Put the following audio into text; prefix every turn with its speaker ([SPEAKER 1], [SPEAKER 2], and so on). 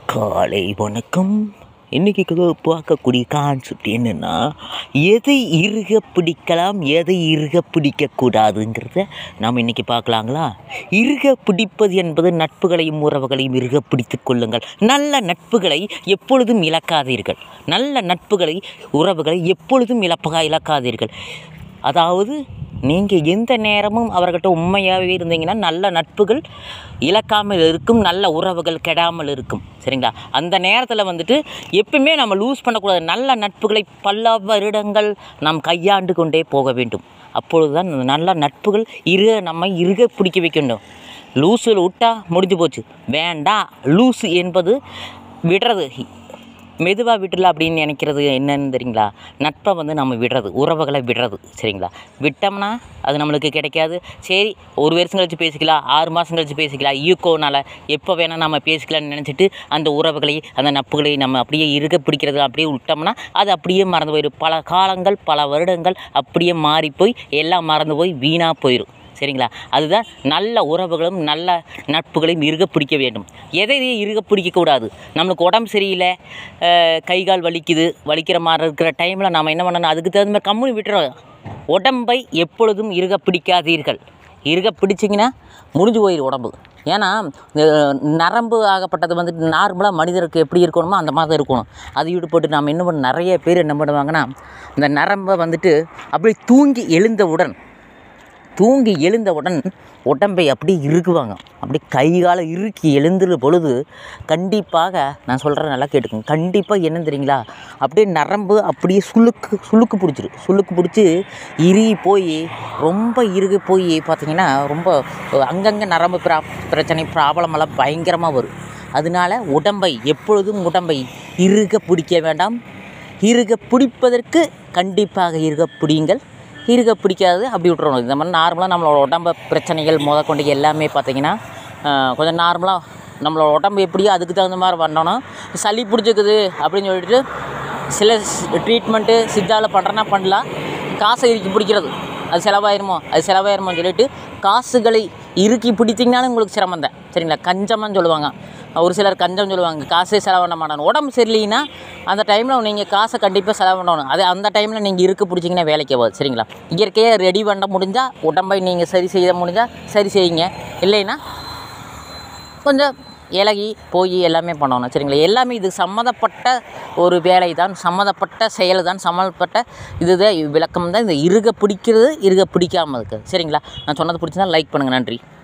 [SPEAKER 1] காலை வணக்கம் இன்றைக்கி பார்க்கக்கூடிய கான்செப்ட் என்னென்னா எதை இறுக பிடிக்கலாம் எதை இறுக பிடிக்கக்கூடாதுங்கிறத நாம் இன்றைக்கி பார்க்கலாங்களா இறுக பிடிப்பது என்பது நட்புகளையும் உறவுகளையும் இறுக பிடித்து கொள்ளுங்கள் நல்ல நட்புகளை எப்பொழுதும் இழக்காதீர்கள் நல்ல நட்புகளை உறவுகளை எப்பொழுதும் இழப்பகா இழக்காதீர்கள் அதாவது நீங்கள் எந்த நேரமும் அவர்கிட்ட உண்மையாகவே இருந்தீங்கன்னா நல்ல நட்புகள் இழக்காமல் இருக்கும் நல்ல உறவுகள் கெடாமல் இருக்கும் சரிங்களா அந்த நேரத்தில் வந்துட்டு எப்பவுமே நம்ம லூஸ் பண்ணக்கூடாது நல்ல நட்புகளை பல வருடங்கள் நாம் கையாண்டு கொண்டே போக வேண்டும் அப்பொழுது தான் நல்ல நட்புகள் இறுக நம்ம இறுக பிடிக்க வைக்கணும் லூஸில் விட்டா முடிஞ்சு போச்சு வேண்டாம் லூஸு என்பது விடுறது மெதுவாக விடல அப்படின்னு நினைக்கிறது என்னன்னு தெரியுங்களா நட்பை வந்து நம்ம விடுறது உறவுகளை விடுறது சரிங்களா விட்டோம்னா அது நம்மளுக்கு கிடைக்காது சரி ஒரு வருஷம் கழிச்சு பேசிக்கலாம் ஆறு மாதம் கழிச்சு பேசிக்கலாம் ஈக்கோனால் எப்போ வேணால் நம்ம பேசிக்கலாம்னு நினச்சிட்டு அந்த உறவுகளை அந்த நட்புகளை நம்ம அப்படியே இருக்க பிடிக்கிறது அப்படியே விட்டோம்னா அது அப்படியே மறந்து போயிடும் பல காலங்கள் பல வருடங்கள் அப்படியே மாறி போய் எல்லாம் மறந்து போய் வீணாக போயிடும் சரிங்களா அதுதான் நல்ல உறவுகளும் நல்ல நட்புகளையும் இறுக பிடிக்க வேண்டும் எதையும் இறுக பிடிக்கக்கூடாது நம்மளுக்கு உடம்பு சரியில்லை அஹ், கை கால் வலிக்குது வலிக்கிற மாதிரி இருக்கிற டைமில் நாம் என்ன பண்ணணும் அதுக்கு தகுந்த மாதிரி கம்முனு விட்டுறோம் உடம்பை எப்பொழுதும் இறுக பிடிக்காதீர்கள் இறுக பிடிச்சிங்கன்னா முடிஞ்சு போயிடும் உடம்பு ஏன்னா இந்த நரம்பு ஆகப்பட்டது வந்துட்டு நார்மலாக மனிதருக்கு எப்படி இருக்கணுமோ அந்த மாதிரி தான் இருக்கணும் அது ஈடுபட்டு நாம் என்ன பண்ண நிறைய பேர் என்ன பண்ணுவாங்கன்னா இந்த நரம்பை வந்துட்டு அப்படியே தூங்கி எழுந்தவுடன் தூங்கி எழுந்தவுடன் உடம்பை அப்படியே இறுக்குவாங்க அப்படியே கை காலை இறுக்கி எழுந்துற பொழுது கண்டிப்பாக நான் சொல்கிறேன் நல்லா கேட்டுக்கோங்க கண்டிப்பாக என்ன தெரியுங்களா அப்படியே நரம்பு அப்படியே சுளுக்கு சுளுக்கு பிடிச்சிரு சுளுக்கு பிடிச்சி இறுகி போய் ரொம்ப இறுகி போய் பார்த்தீங்கன்னா ரொம்ப அங்கங்கே நரம்பு பிரா பிரச்சனை ப்ராப்ளம் எல்லாம் பயங்கரமாக வரும் அதனால உடம்பை எப்பொழுதும் உடம்பை இறுக பிடிக்க வேண்டாம் இறுக பிடிப்பதற்கு கண்டிப்பாக இறுக பிடியுங்கள் இருக்க பிடிக்காது அப்படி விட்றணும் இந்த மாதிரி நார்மலாக நம்மளோட உடம்ப பிரச்சனைகள் முத கொண்டு எல்லாமே பார்த்தீங்கன்னா ஆஹ், கொஞ்சம் நார்மலாக நம்மளோட உடம்பு எப்படியோ அதுக்கு தகுந்த மாதிரி பண்ணணும் சளி பிடிச்சிக்குது அப்படின்னு சொல்லிட்டு சில ட்ரீட்மெண்ட்டு சித்தாவில் பண்ணுறேன்னா பண்ணலாம் காசை இறுக்கி பிடிக்கிறது அது செலவாயிருமோ அது செலவாயிருமோன்னு சொல்லிட்டு காசுகளை இறுக்கி பிடித்திங்கனாலும் உங்களுக்கு சிரமம் தான் சரிங்களா கஞ்சம்னு சொல்லுவாங்க ஒரு சிலர் கஞ்சம் சொல்லுவாங்க காசே செலவு பண்ண மாட்டாங்க உடம்பு சரியில்லைன்னா அந்த டைமில் நீங்கள் காசை கண்டிப்பாக செலவு பண்ணணும் அது அந்த டைமில் நீங்கள் இருக்க பிடிச்சிங்கன்னா வேலைக்கு ஆகாது சரிங்களா இயற்கையாக ரெடி பண்ண முடிஞ்சால் உடம்பை நீங்கள் சரி செய்ய முடிஞ்சால் சரி செய்யுங்க இல்லைன்னா கொஞ்சம் இலகி போய் எல்லாமே பண்ணணும் சரிங்களா எல்லாமே இது சம்மந்தப்பட்ட ஒரு வேலை தான் சம்மந்தப்பட்ட செயல் தான் சம்மந்தப்பட்ட இதுதான் விளக்கம் தான் இந்த இருக பிடிக்கிறது இருக பிடிக்காமல் இருக்குது சரிங்களா நான் சொன்னது பிடிச்சிருந்தா லைக் பண்ணுங்கள் நன்றி